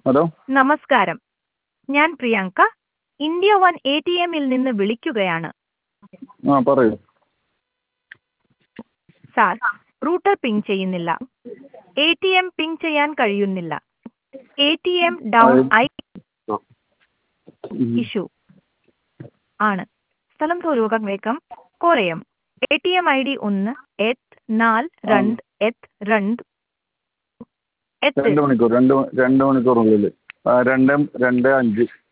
hello നമസ്കാരം ഞാൻ Priyanka India one A T എമ്മിൽ നിന്ന് വിളിക്കുകയാണ് ആ പറയൂ സാർ റൂട്ടർ പിങ് ചെയ്യുന്നില്ല എ ടി എം പിങ് ചെയ്യാൻ കഴിയുന്നില്ല A T M down I issue ആണ് സ്ഥലം പൂർവകം വേഗം കോരയം A T M I D ഒന്ന് എട്ട് നാല് രണ്ട് എട്ട് രണ്ട് എട്ട് രണ്ട് മണിക്കൂർ രണ്ട് മ- രണ്ട് മണിക്കൂറിനുള്ളിൽ ആ, രണ്ട് രണ്ട് അഞ്ച്